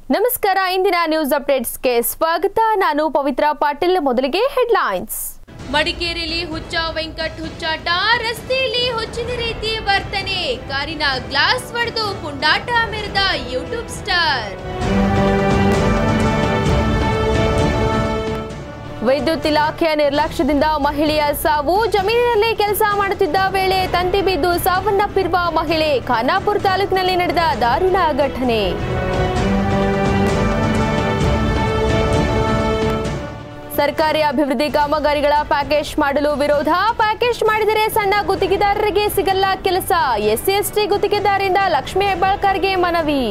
ನಮಸ್ಕಾರ ಇಂದಿನ ನ್ಯೂಸ್ ಅಪ್ಡೇಟ್ಸ್ಗೆ ಸ್ವಾಗತ ನಾನು ಪವಿತ್ರ ಪಾಟೀಲ್ ಮೊದಲಿಗೆ ಹೆಡ್ಲೈನ್ಸ್ ಮಡಿಕೇರಿಯಲ್ಲಿ ಹುಚ್ಚ ವೆಂಕಟ್ ಹುಚ್ಚಾಟ ರಸ್ತೆಯಲ್ಲಿ ಹುಚ್ಚಿನ ರೀತಿ ವರ್ತನೆ ಕಾರಿನ ಗ್ಲಾಸ್ ಒಡೆದು ಪುಂಡಾಟ ಮೆರೆದ ಯೂಟ್ಯೂಬ್ ಸ್ಟಾರ್ ವಿದ್ಯುತ್ ಇಲಾಖೆಯ ನಿರ್ಲಕ್ಷ್ಯದಿಂದ ಮಹಿಳೆಯ ಸಾವು ಜಮೀನಿನಲ್ಲಿ ಕೆಲಸ ಮಾಡುತ್ತಿದ್ದ ವೇಳೆ ತಂತಿ ಬಿದ್ದು ಸಾವನ್ನಪ್ಪಿರುವ ಮಹಿಳೆ ಖಾನಾಪುರ ತಾಲೂಕಿನಲ್ಲಿ ನಡೆದ ದಾರುಣ ಘಟನೆ ಸರ್ಕಾರಿ ಅಭಿವೃದ್ಧಿ ಕಾಮಗಾರಿಗಳ ಪ್ಯಾಕೇಜ್ ಮಾಡಲು ವಿರೋಧ ಪ್ಯಾಕೇಜ್ ಮಾಡಿದರೆ ಸಣ್ಣ ಗುತ್ತಿಗೆದಾರರಿಗೆ ಸಿಗಲ್ಲ ಕೆಲಸ ಎಸ್ಸಿ ಎಸ್ಟಿ ಗುತ್ತಿಗೆದಾರರಿಂದ ಲಕ್ಷ್ಮೀ ಹೆಬ್ಬಾಳ್ಕರ್ಗೆ ಮನವಿ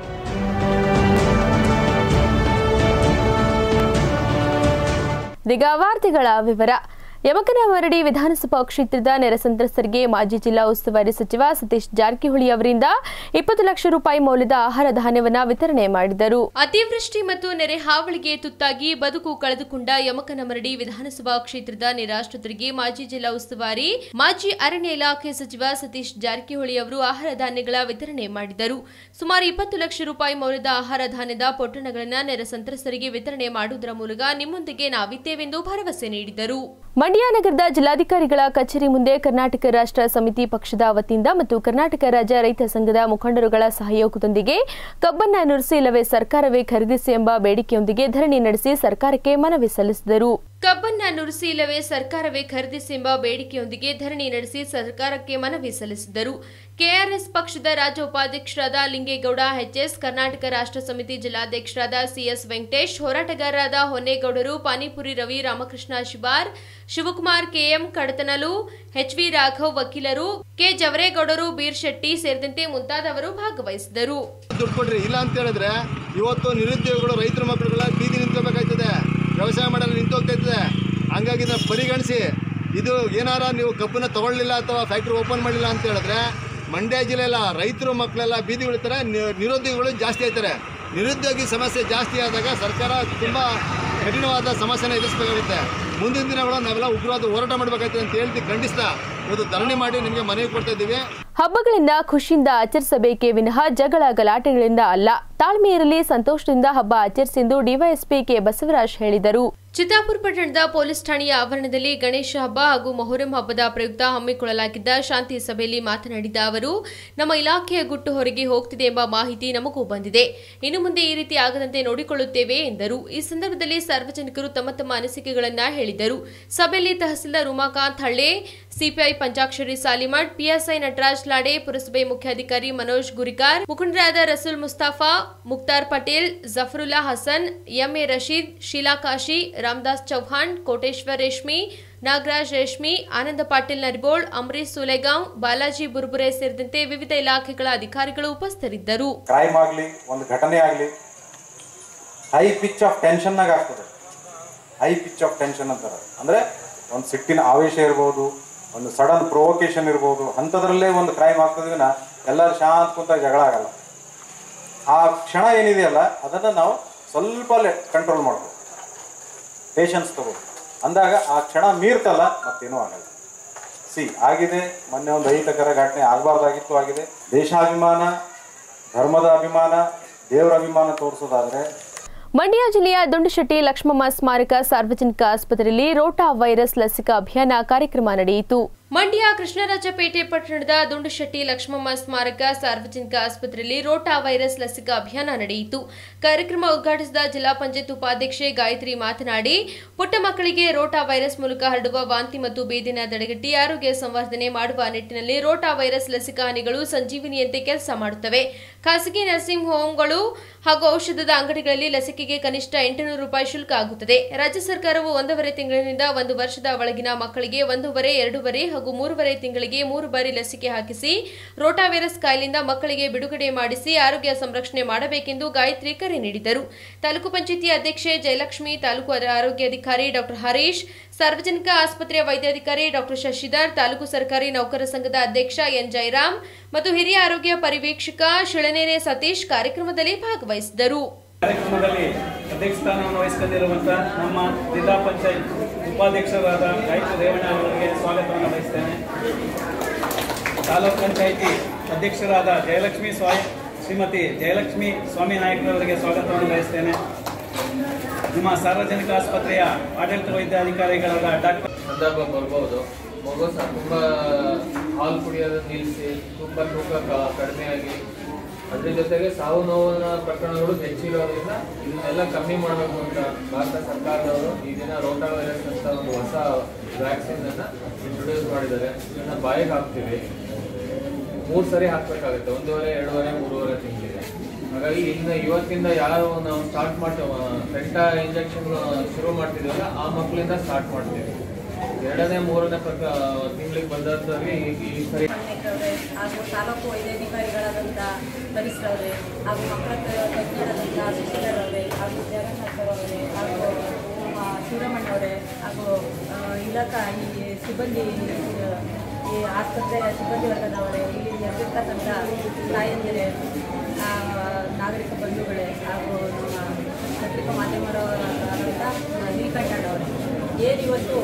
ಈಗ ವಾರ್ತೆಗಳ ವಿವರ ಯಮಕನಮರಡಿ ವಿಧಾನಸಭಾ ಕ್ಷೇತ್ರದ ನೆರೆ ಸಂತ್ರಸ್ತರಿಗೆ ಮಾಜಿ ಜಿಲ್ಲಾ ಉಸ್ತುವಾರಿ ಸಚಿವ ಸತೀಶ್ ಜಾರಕಿಹೊಳಿ ಅವರಿಂದ ಇಪ್ಪತ್ತು ಲಕ್ಷ ರೂಪಾಯಿ ಮೌಲ್ಯದ ಆಹಾರ ಧಾನ್ಯವನ್ನ ವಿತರಣೆ ಮಾಡಿದರು ಅತಿವೃಷ್ಟಿ ಮತ್ತು ನೆರೆ ಹಾವಳಿಗೆ ತುತ್ತಾಗಿ ಬದುಕು ಕಳೆದುಕೊಂಡ ಯಮಕನಮರಡಿ ವಿಧಾನಸಭಾ ಕ್ಷೇತ್ರದ ನಿರಾಶ್ರಿತರಿಗೆ ಮಾಜಿ ಜಿಲ್ಲಾ ಉಸ್ತುವಾರಿ ಮಾಜಿ ಅರಣ್ಯ ಇಲಾಖೆ ಸಚಿವ ಸತೀಶ್ ಜಾರಕಿಹೊಳಿ ಅವರು ಆಹಾರ ಧಾನ್ಯಗಳ ವಿತರಣೆ ಮಾಡಿದರು ಸುಮಾರು ಇಪ್ಪತ್ತು ಲಕ್ಷ ರೂಪಾಯಿ ಮೌಲ್ಯದ ಆಹಾರ ಧಾನ್ಯದ ಪೊಟ್ಟಣಗಳನ್ನು ನೆರೆ ಸಂತ್ರಸ್ತರಿಗೆ ವಿತರಣೆ ಮಾಡುವುದರ ಮೂಲಕ ನಿಮ್ಮೊಂದಿಗೆ ನಾವಿದ್ದೇವೆಂದು ಭರವಸೆ ನೀಡಿದರು ಮಂಡ್ಯ ನಗರದ ಜಿಲ್ಲಾಧಿಕಾರಿಗಳ ಕಚೇರಿ ಮುಂದೆ ಕರ್ನಾಟಕ ರಾಷ್ಟ್ರ ಸಮಿತಿ ಪಕ್ಷದ ವತಿಯಿಂದ ಮತ್ತು ಕರ್ನಾಟಕ ರಾಜ್ಯ ರೈತ ಸಂಘದ ಮುಖಂಡರುಗಳ ಸಹಯೋಗದೊಂದಿಗೆ ಕಬ್ಬನ್ನ ನುರಿಸಿ ಇಲ್ಲವೇ ಸರ್ಕಾರವೇ ಖರೀದಿಸಿ ಎಂಬ ಬೇಡಿಕೆಯೊಂದಿಗೆ ಧರಣಿ ನಡೆಸಿ ಸರ್ಕಾರಕ್ಕೆ ಮನವಿ ಸಲ್ಲಿಸಿದರು ಕಬ್ಬನ್ನ ನುರಿಸಿ ಇಲ್ಲವೇ ಸರ್ಕಾರವೇ ಖರೀದಿಸಿ ಎಂಬ ಬೇಡಿಕೆಯೊಂದಿಗೆ ಧರಣಿ ನಡೆಸಿ ಸರ್ಕಾರಕ್ಕೆ ಮನವಿ ಸಲ್ಲಿಸಿದರು ಕೆಆರ್ಎಸ್ ಪಕ್ಷದ ರಾಜ್ಯ ಉಪಾಧ್ಯಕ್ಷರಾದ ಲಿಂಗೇಗೌಡ ಎಚ್ಎಸ್ ಕರ್ನಾಟಕ ರಾಷ್ಟ್ರ ಸಮಿತಿ ಜಿಲ್ಲಾಧ್ಯಕ್ಷರಾದ ಸಿಎಸ್ ವೆಂಕಟೇಶ್ ಹೋರಾಟಗಾರರಾದ ಹೊನ್ನೇಗೌಡರು ಪಾನಿಪುರಿ ರವಿ ರಾಮಕೃಷ್ಣ ಶಿವಾರ್ ಶಿವಕುಮಾರ್ ಕೆಎಂ ಕಡತನಲು ಎಚ್ವಿ ರಾಘವ್ ವಕೀಲರು ಕೆ ಜವರೇಗೌಡರು ಬೀರ್ ಶೆಟ್ಟಿ ಸೇರಿದಂತೆ ಮುಂತಾದವರು ಭಾಗವಹಿಸಿದರು ದುಡ್ಡು ಕೊಡ್ರಿ ಇಲ್ಲ ಅಂತ ಹೇಳಿದ್ರೆ ಇವತ್ತು ನಿರುದ್ಯೋಗಿಗಳು ರೈತರ ಮಕ್ಕಳುಗಳ ಬೀದಿ ನಿಂತ್ಕೋಬೇಕಾಯ್ತದೆ ವ್ಯವಸಾಯ ಮಾಡಲು ನಿಂತೋಗ್ತೈತದೆ ಹಂಗಾಗಿ ಇದನ್ನ ಪರಿಗಣಿಸಿ ಇದು ಏನಾರ ನೀವು ಕಬ್ಬನ್ನ ತಗೊಳ್ಳಿಲ್ಲ ಅಥವಾ ಫ್ಯಾಕ್ಟ್ರಿ ಓಪನ್ ಮಾಡಿಲ್ಲ ಅಂತ ಹೇಳಿದ್ರೆ ಮಂಡ್ಯ ಜಿಲ್ಲೆಲ್ಲ ರೈತರು ಮಕ್ಕಳೆಲ್ಲ ಬೀದಿ ಉಳಿತಾರೆ ನಿರುದ್ಯೋಗಿಗಳು ಜಾಸ್ತಿ ಆಯ್ತಾರೆ ನಿರುದ್ಯೋಗಿ ಸಮಸ್ಯೆ ಜಾಸ್ತಿ ಆದಾಗ ಸರ್ಕಾರ ತುಂಬ ಕಠಿಣವಾದ ಸಮಸ್ಯೆನ ಎದುರಿಸಬೇಕಾಗುತ್ತೆ ಮುಂದಿನ ದಿನಗಳು ನಾವೆಲ್ಲ ಉಗ್ರವಾದ ಹೋರಾಟ ಮಾಡಬೇಕಾಗ್ತದೆ ಅಂತ ಹೇಳ್ತಿ ಖಂಡಿಸ್ತಾ ಇವತ್ತು ಧರಣಿ ಮಾಡಿ ನಿಮಗೆ ಮನವಿ ಕೊಡ್ತಾ ಇದ್ದೀವಿ ಹಬ್ಬಗಳಿಂದ ಖುಷಿಯಿಂದ ಆಚರಿಸಬೇಕೇ ವಿನಃ ಜಗಳ ಗಲಾಟೆಗಳಿಂದ ಅಲ್ಲ ತಾಳ್ಮೆ ಇರಲಿ ಸಂತೋಷದಿಂದ ಹಬ್ಬ ಆಚರಿಸಿ ಎಂದು ಡಿವೈಎಸ್ಪಿ ಕೆ ಬಸವರಾಜ್ ಹೇಳಿದರು ಚಿತ್ತಾಪುರ ಪಟ್ಟಣದ ಪೊಲೀಸ್ ಠಾಣೆಯ ಆವರಣದಲ್ಲಿ ಗಣೇಶ ಹಬ್ಬ ಹಾಗೂ ಮೊಹರಂ ಹಬ್ಬದ ಪ್ರಯುಕ್ತ ಹಮ್ಮಿಕೊಳ್ಳಲಾಗಿದ್ದ ಶಾಂತಿ ಸಭೆಯಲ್ಲಿ ಮಾತನಾಡಿದ ಅವರು ನಮ್ಮ ಇಲಾಖೆಯ ಗುಟ್ಟು ಹೊರಗೆ ಹೋಗ್ತಿದೆ ಎಂಬ ಮಾಹಿತಿ ನಮಗೂ ಬಂದಿದೆ ಇನ್ನು ಮುಂದೆ ಈ ರೀತಿ ಆಗದಂತೆ ನೋಡಿಕೊಳ್ಳುತ್ತೇವೆ ಎಂದರು ಈ ಸಂದರ್ಭದಲ್ಲಿ ಸಾರ್ವಜನಿಕರು ತಮ್ಮ ತಮ್ಮ ಅನಿಸಿಕೆಗಳನ್ನ ಹೇಳಿದರು ಸಭೆಯಲ್ಲಿ ತಹಸೀಲ್ದಾರ್ ಉಮಾಕಾಂತ್ ಹಳ್ಳೆ ಸಿಪಿಐ ಪಂಚಾಕ್ಷರಿ ಸಾಲಿಮಠ್ ಪಿಎಸ್ಐ ನಟರಾಜ್ ಲಾಡೆ ಪುರಸಭೆ ಮುಖ್ಯಾಧಿಕಾರಿ ಮನೋಜ್ ಗುರಿಕಾರ್ ಮುಖಂಡರಾದ ರಸೂಲ್ ಮುಸ್ತಾಫಾ ಮುಕ್ತಾರ್ ಪಟೇಲ್ ಜಫರುಲ್ಲಾ ಹಸನ್ ಎಂಎ ರಶೀದ್ ಶೀಲಾ ಕಾಶಿ ರಾಮದಾಸ್ ಚೌಹಾಣ್ ಕೋಟೇಶ್ವರ್ ರೇಷ್ಮಿ ನಾಗರಾಜ್ ರೇಷ್ಮಿ ಆನಂದ ಪಾಟೀಲ್ ನರಿಬೋಳ್ ಅಂಬರೀಶ್ ಸುಲೆಗಾಂವ್ ಬಾಲಾಜಿ ಬುರ್ಬುರೆ ಸೇರಿದಂತೆ ವಿವಿಧ ಇಲಾಖೆಗಳ ಅಧಿಕಾರಿಗಳು ಉಪಸ್ಥಿತರಿದ್ದರು ಕ್ರೈಮ್ ಆಗಲಿ ಒಂದು ಘಟನೆ ಆಗಲಿ ಹೈ ಪಿಚ್ ಆಫ್ ಟೆನ್ಷನ್ನಾಗ ಆಗ್ತದೆ ಹೈ ಪಿಚ್ ಆಫ್ ಟೆನ್ಷನ್ ಅಂತಾರೆ ಅಂದರೆ ಒಂದು ಸಿಟ್ಟಿನ ಆವೇಶ ಇರ್ಬೋದು ಒಂದು ಸಡನ್ ಪ್ರೊವೊಕೇಶನ್ ಇರ್ಬೋದು ಅಂಥದ್ರಲ್ಲೇ ಒಂದು ಕ್ರೈಮ್ ಆಗ್ತದಿನ ಎಲ್ಲರೂ ಶಾಂತ ಕುಂತ ಜಗಳ ಆಗಲ್ಲ ಆ ಕ್ಷಣ ಏನಿದೆಯಲ್ಲ ಅದನ್ನು ನಾವು ಸ್ವಲ್ಪ ಕಂಟ್ರೋಲ್ ಮಾಡ್ಬೋದು ಪೇಷನ್ಸ್ ತಗೋಬೇಕು ಅಂದಾಗ ಆ ಕ್ಷಣ ಮೀರ್ತಲ್ಲ ಮತ್ತೇನೂ ಆಗಲ್ಲ ಸಿ ಆಗಿದೆ ಮೊನ್ನೆ ಒಂದು ಅಹಿತಕರ ಘಟನೆ ಆಗಬಾರ್ದಾಗಿತ್ತು ಆಗಿದೆ ದೇಶಾಭಿಮಾನ ಧರ್ಮದ ಅಭಿಮಾನ ದೇವರ ಅಭಿಮಾನ ತೋರಿಸೋದಾದ್ರೆ ಮಂಡ್ಯ ಜಿಲ್ಲೆಯ ದುಂಡಶೆಟ್ಟಿ ಲಕ್ಷ್ಮಮ್ಮ ಸ್ಮಾರಕ ಸಾರ್ವಜನಿಕ ಆಸ್ಪತ್ರೆಯಲ್ಲಿ ರೋಟಾ ವೈರಸ್ ಲಸಿಕಾ ಅಭಿಯಾನ ಕಾರ್ಯಕ್ರಮ ನಡೆಯಿತು ಮಂಡ್ಯ ಕೃಷ್ಣರಾಜಪೇಟೆ ಪಟ್ಟಣದ ದುಂಡಶೆಟ್ಟಿ ಲಕ್ಷ್ಮಮ್ಮ ಸ್ಮಾರಕ ಸಾರ್ವಜನಿಕ ಆಸ್ಪತ್ರೆಯಲ್ಲಿ ರೋಟಾ ವೈರಸ್ ಲಸಿಕಾ ಅಭಿಯಾನ ನಡೆಯಿತು ಕಾರ್ಯಕ್ರಮ ಉದ್ಘಾಟಿಸಿದ ಜಿಲ್ಲಾ ಪಂಚಾಯತ್ ಉಪಾಧ್ಯಕ್ಷೆ ಗಾಯತ್ರಿ ಮಾತನಾಡಿ ಪುಟ್ಟ ಮಕ್ಕಳಿಗೆ ರೋಟಾ ವೈರಸ್ ಮೂಲಕ ಹರಡುವ ವಾಂತಿ ಮತ್ತು ಬೇದಿನ ತಡೆಗಟ್ಟಿ ಆರೋಗ್ಯ ಸಂವರ್ಧನೆ ಮಾಡುವ ನಿಟ್ಟಿನಲ್ಲಿ ರೋಟಾ ವೈರಸ್ ಲಸಿಕಾ ಹನಿಗಳು ಸಂಜೀವಿನಿಯಂತೆ ಕೆಲಸ ಮಾಡುತ್ತವೆ ಖಾಸಗಿ ನರ್ಸಿಂಗ್ ಹೋಂಗಳು ಹಾಗೂ ಔಷಧದ ಅಂಗಡಿಗಳಲ್ಲಿ ಲಸಿಕೆಗೆ ಕನಿಷ್ಠ ಎಂಟುನೂರು ರೂಪಾಯಿ ಶುಲ್ಕ ಆಗುತ್ತದೆ ರಾಜ್ಯ ಸರ್ಕಾರವು ಒಂದೂವರೆ ತಿಂಗಳಿನಿಂದ ಒಂದು ವರ್ಷದ ಒಳಗಿನ ಮಕ್ಕಳಿಗೆ ಒಂದೂವರೆ ಎರಡೂವರೆ ಹಾಗೂ ಮೂರುವರೆ ತಿಂಗಳಿಗೆ ಮೂರು ಬಾರಿ ಲಸಿಕೆ ಹಾಕಿಸಿ ರೋಟಾ ವೈರಸ್ ಕಾಯಿಲೆಯಿಂದ ಮಕ್ಕಳಿಗೆ ಬಿಡುಗಡೆ ಮಾಡಿಸಿ ಆರೋಗ್ಯ ಸಂರಕ್ಷಣೆ ಮಾಡಬೇಕೆಂದು ಗಾಯತ್ರಿ ಕರೆ ನೀಡಿದರು ತಾಲೂಕು ಪಂಚಾಯಿತಿ ಅಧ್ಯಕ್ಷೆ ಜಯಲಕ್ಷ್ಮಿ ತಾಲೂಕು ಆರೋಗ್ಯಾಧಿಕಾರಿ ಡಾಕ್ಟರ್ ಹರೀಶ್ ಸಾರ್ವಜನಿಕ ಆಸ್ಪತ್ರೆಯ ವೈದ್ಯಾಧಿಕಾರಿ ಡಾಕ್ಟರ್ ಶಶಿಧರ್ ತಾಲೂಕು ಸರ್ಕಾರಿ ನೌಕರ ಸಂಘದ ಅಧ್ಯಕ್ಷ ಎನ್ ಜಯರಾಮ್ ಮತ್ತು ಹಿರಿಯ ಆರೋಗ್ಯ ಪರಿವೀಕ್ಷಕ ಶಿಳನೇರೆ ಸತೀಶ್ ಕಾರ್ಯಕ್ರಮದಲ್ಲಿ ಭಾಗವಹಿಸಿದರು ಕಾರ್ಯಕ್ರಮದಲ್ಲಿ ಅಧ್ಯಕ್ಷ ಸ್ಥಾನವನ್ನು ವಹಿಸಿಕೊಂಡಿರುವಂಥ ನಮ್ಮ ಜಿಲ್ಲಾ ಪಂಚಾಯತ್ ಉಪಾಧ್ಯಕ್ಷರಾದ ಗಾಯತ್ರಿ ರೇವಣ್ಣ ಅವರಿಗೆ ಸ್ವಾಗತವನ್ನು ಬಯಸ್ತೇನೆ ತಾಲೂಕ್ ಪಂಚಾಯಿತಿ ಅಧ್ಯಕ್ಷರಾದ ಜಯಲಕ್ಷ್ಮಿ ಸ್ವಾಯ ಶ್ರೀಮತಿ ಜಯಲಕ್ಷ್ಮಿ ಸ್ವಾಮಿ ನಾಯಕರವರಿಗೆ ಸ್ವಾಗತವನ್ನು ಬಯಸ್ತೇನೆ ನಿಮ್ಮ ಸಾರ್ವಜನಿಕ ಆಸ್ಪತ್ರೆಯ ಆಡಳಿತ ವೈದ್ಯಾಧಿಕಾರಿಗಳಾದ ಡಾಕ್ಟರ್ ಸಂದರ್ಭ ಬರ್ಬೋದು ಮಗು ಸಹ ತುಂಬ ಹಾಲು ಕುಡಿಯೋದು ನಿಲ್ಲಿಸಿ ತುಂಬ ತೂಕ ಕ- ಕಡಿಮೆಯಾಗಿ ಅದ್ರ ಜೊತೆಗೆ ಸಾವು ನೋವಿನ ಪ್ರಕರಣಗಳು ಹೆಚ್ಚಿರೋದ್ರಿಂದ ಇದನ್ನೆಲ್ಲ ಕಮ್ಮಿ ಮಾಡಬೇಕು ಅಂತ ಭಾರತ ಸರ್ಕಾರದವರು ಈ ದಿನ ರೋಟಾ ವೈರಸ್ ಅಂತ ಒಂದು ಹೊಸ ವ್ಯಾಕ್ಸಿನ್ ಅನ್ನ ಇಂಟ್ರೊಡ್ಯೂಸ್ ಮಾಡಿದ್ದಾರೆ ಇದನ್ನ ಬಾಯಿಗೆ ಹಾಕ್ತೀವಿ ಮೂರು ಸರಿ ಹಾಕ್ಬೇಕಾಗುತ್ತೆ ಒಂದೂವರೆ ಎರಡೂವರೆ ಮೂರುವರೆ ತಿಂಗಳಿಗೆ ಹಾಗಾಗಿ ಇನ್ನು ಇವತ್ತಿಂದ ಯಾರು ನಾವು ಸ್ಟಾರ್ಟ್ ಮಾಡ್ತೇವೆ ಪೆಂಟಾ ಇಂಜೆಕ್ಷನ್ ಶುರು ಮಾಡ್ತಿದ್ದೀವಲ್ಲ ಆ ಮಕ್ಕಳಿಂದ ಸ್ಟಾರ್ಟ್ ಮಾಡ್ತೀವಿ ಎರಡನೇ ಮೂರನೇ ಪ್ರಕ ತಿಂಗಳಿಗೆ ಬಂದವರಿಗೆ ಈ ಈ ಸರಿ ಅವರೇ ಹಾಗೂ ತಾಲೂಕು ವೈದ್ಯಾಧಿಕಾರಿಗಳಾದಂಥ ಪರಿಸರವರೇ ಹಾಗೂ ಮಕ್ಕಳ ತಜ್ಞರಾದಂಥ ಸುಶೀಲರವರೇ ಹಾಗೂ ಜಗನ್ನಾಥ್ ಅವರೇ ಹಾಗೂ ನಮ್ಮ ಶಿವರಮಣ್ಣವರೇ ಹಾಗೂ ಆ, ಇಲಾಖಾ ಈ ಸಿಬ್ಬಂದಿ ಈ ಆಸ್ಪತ್ರೆಯ ಸಿಬ್ಬಂದಿ ವರ್ಗದವರೇ ಇಲ್ಲಿ ನೆರೆದಿರ್ತಕ್ಕಂಥ ತಾಯಂದಿರೇ ಆ, ನಾಗರಿಕ ಬಂಧುಗಳೇ ಹಾಗೂ ನಮ್ಮ ಪತ್ರಿಕಾ ಮಾಧ್ಯಮದವರಾದಂಥ ನೀಲಕಂಠಣ್ಣವರೇ ಏನು ಇವತ್ತು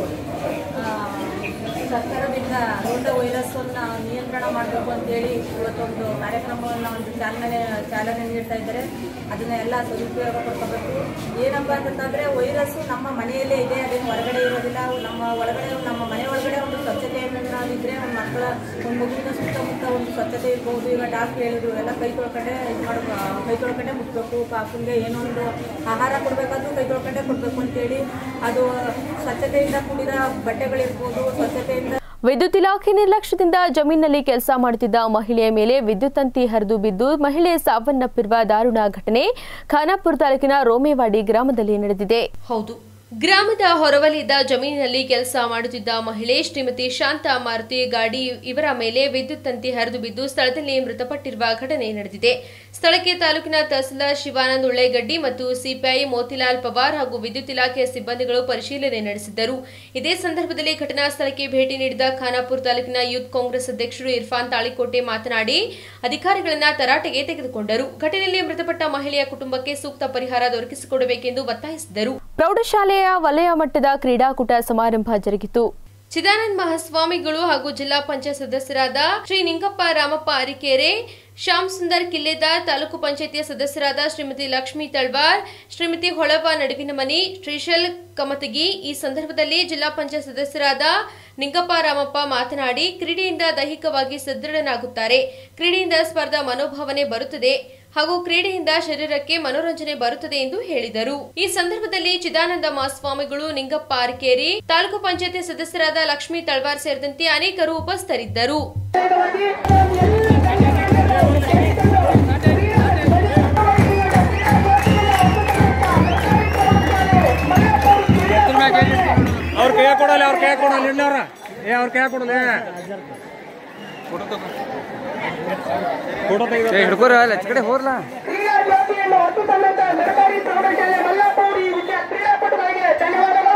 ಆ, ಸರ್ಕಾರದಿಂದ ರೋಟಾ ವೈರಸ್ಸನ್ನು ನಿಯಂತ್ರಣ ಮಾಡಬೇಕು ಅಂತೇಳಿ ಇವತ್ತೊಂದು ಕಾರ್ಯಕ್ರಮವನ್ನು ಒಂದು ಚಾಲನೆ ಚಾಲನೆ ನೀಡ್ತಾ ಇದ್ದಾರೆ ಅದನ್ನ ಎಲ್ಲ ಸದುಪಯೋಗ ಪಡ್ಕೋಬೇಕು ಏನಪ್ಪ ಅಂತಂದರೆ ವೈರಸ್ಸು ನಮ್ಮ ಮನೆಯಲ್ಲೇ ಇದೆ ಅದೇನು ಹೊರಗಡೆ ಇರೋದಿಲ್ಲ ನಮ್ಮ ಒಳಗಡೆ ನಮ್ಮ ಮನೆ ಒಳಗಡೆ ಒಂದು ಸ್ವಚ್ಛತೆಯನ್ನು ನಾವಿದ್ರೆ ಒಂದು ಮಕ್ಕಳ ಒಂದು ಮಗುವಿನ ಸುತ್ತಮುತ್ತ ಒಂದು ಸ್ವಚ್ಛತೆ ಇರ್ಬೋದು ಈಗ ಡಾಕ್ಟ್ರ್ ಹೇಳಿದ್ರು ಎಲ್ಲ ಕೈ ತೊಳ್ಕೊಂಡೆ ಇದು ಮಾಡಬೇಕು ಕೈ ತೊಳ್ಕೊಂಡೆ ಮುಟ್ಬೇಕು ಪಾಪುಗೆ ಏನೋ ಒಂದು ಆಹಾರ ಕೊಡಬೇಕಾದ್ರೂ ಕೈ ತೊಳ್ಕೊಂಡೆ ಕೊಡಬೇಕು ಅಂತೇಳಿ ಅದು ಸ್ವಚ್ಛತೆಯಿಂದ ಕೂಡಿದ ಬಟ್ಟೆಗಳಿರ್ಬೋದು ಸ್ವಚ್ಛತೆಯಿಂದ ವಿದ್ಯುತ್ ಇಲಾಖೆ ನಿರ್ಲಕ್ಷ್ಯದಿಂದ ಜಮೀನಿನಲ್ಲಿ ಕೆಲಸ ಮಾಡುತ್ತಿದ್ದ ಮಹಿಳೆಯ ಮೇಲೆ ವಿದ್ಯುತ್ ತಂತಿ ಹರಿದು ಬಿದ್ದು ಮಹಿಳೆ ಸಾವನ್ನಪ್ಪಿರುವ ದಾರುಣ ಘಟನೆ ಖಾನಾಪುರ ತಾಲೂಕಿನ ರೋಮೇವಾಡಿ ಗ್ರಾಮದಲ್ಲಿ ನಡೆದಿದೆ ಹೌದು ಗ್ರಾಮದ ಹೊರವಲಯದ ಜಮೀನಿನಲ್ಲಿ ಕೆಲಸ ಮಾಡುತ್ತಿದ್ದ ಮಹಿಳೆ ಶ್ರೀಮತಿ ಶಾಂತಾ ಮಾರುತಿ ಗಾಡಿ ಇವರ ಮೇಲೆ ವಿದ್ಯುತ್ ತಂತಿ ಹರಿದು ಬಿದ್ದು ಸ್ಥಳದಲ್ಲಿ ಮೃತಪಟ್ಟಿರುವ ಘಟನೆ ನಡೆದಿದೆ ಸ್ಥಳಕ್ಕೆ ತಾಲೂಕಿನ ತಹಸೀಲ್ದಾರ್ ಶಿವಾನಂದ್ ಉಳ್ಳೇಗಡ್ಡಿ ಮತ್ತು ಸಿಪಿಐ ಮೋತಿಲಾಲ್ ಪವಾರ್ ಹಾಗೂ ವಿದ್ಯುತ್ ಇಲಾಖೆಯ ಸಿಬ್ಬಂದಿಗಳು ಪರಿಶೀಲನೆ ನಡೆಸಿದ್ದರು ಇದೇ ಸಂದರ್ಭದಲ್ಲಿ ಘಟನಾ ಸ್ಥಳಕ್ಕೆ ಭೇಟಿ ನೀಡಿದ ಖಾನಾಪುರ ತಾಲೂಕಿನ ಯೂತ್ ಕಾಂಗ್ರೆಸ್ ಅಧ್ಯಕ್ಷರು ಇರ್ಫಾನ್ ತಾಳಿಕೋಟೆ ಮಾತನಾಡಿ ಅಧಿಕಾರಿಗಳನ್ನ ತರಾಟೆಗೆ ತೆಗೆದುಕೊಂಡರು ಘಟನೆಯಲ್ಲಿ ಮೃತಪಟ್ಟ ಮಹಿಳೆಯ ಕುಟುಂಬಕ್ಕೆ ಸೂಕ್ತ ಪರಿಹಾರ ದೊರಕಿಸಿಕೊಡಬೇಕೆಂದು ಒತ್ತಾಯಿಸಿದರು ಪ್ರೌಢಶಾಲೆಯ ವಲಯ ಮಟ್ಟದ ಕ್ರೀಡಾಕೂಟ ಸಮಾರಂಭ ಜರುಗಿತು ಚಿದಾನಂದ ಮಹಾಸ್ವಾಮಿಗಳು ಹಾಗೂ ಜಿಲ್ಲಾ ಪಂಚಾಯತ್ ಸದಸ್ಯರಾದ ಶ್ರೀ ನಿಂಗಪ್ಪ ರಾಮಪ್ಪ ಅರಿಕೆರೆ ಶ್ಯಾಮ್ ಸುಂದರ್ ಕಿಲ್ಲೆದಾರ್ ತಾಲೂಕು ಪಂಚಾಯತಿಯ ಸದಸ್ಯರಾದ ಶ್ರೀಮತಿ ಲಕ್ಷ್ಮೀ ತಳ್ವಾರ್ ಶ್ರೀಮತಿ ಹೊಳವ ನಡುವಿನ ಮನಿ ಶ್ರೀಶೈಲ್ ಕಮತಗಿ ಈ ಸಂದರ್ಭದಲ್ಲಿ ಜಿಲ್ಲಾ ಪಂಚಾಯತ್ ಸದಸ್ಯರಾದ ನಿಂಗಪ್ಪ ರಾಮಪ್ಪ ಮಾತನಾಡಿ ಕ್ರೀಡೆಯಿಂದ ದೈಹಿಕವಾಗಿ ಸದೃಢನಾಗುತ್ತಾರೆ ಕ್ರೀಡೆಯಿಂದ ಸ್ಪರ್ಧಾ ಮನೋಭಾವನೆ ಬರುತ್ತದೆ ಹಾಗೂ ಕ್ರೀಡೆಯಿಂದ ಶರೀರಕ್ಕೆ ಮನೋರಂಜನೆ ಬರುತ್ತದೆ ಎಂದು ಹೇಳಿದರು ಈ ಸಂದರ್ಭದಲ್ಲಿ ಚಿದಾನಂದ ಮಹಾಸ್ವಾಮಿಗಳು ನಿಂಗಪ್ಪ ಅರಕೇರಿ ತಾಲೂಕು ಪಂಚಾಯತಿ ಸದಸ್ಯರಾದ ಲಕ್ಷ್ಮೀ ತಳ್ವಾರ್ ಸೇರಿದಂತೆ ಅನೇಕರು ಉಪಸ್ಥಿತರಿದ್ದರು ಅವ್ರ ಕೈ ಕೊಡಲ್ಲ ಅವ್ರ ಕೈ ಕೊಡಲ್ಲ ಇಣ್ಣವ್ರ ಏ ಅವ್ರ ಕೈ ಕೊಡಲ್ಲ ಫೋಟೋ ತೆಗೆದ ಹಿಡ್ಕೋರ ಲಚ್ ಕಡೆ ಹೋರ್ಲಾ ಕ್ರೀಡಾ ಜ್ಯೋತಿಯನ್ನು ಹೊತ್ತು ತಂದಂತ ಸರ್ಕಾರಿ ಪ್ರೌಢಶಾಲೆ ಮಲ್ಲಾಪುರ ಈ ವಿದ್ಯಾ ಕ್ರೀಡಾಪಟುಗಳಿಗೆ ಧನ್ಯವಾದಗಳು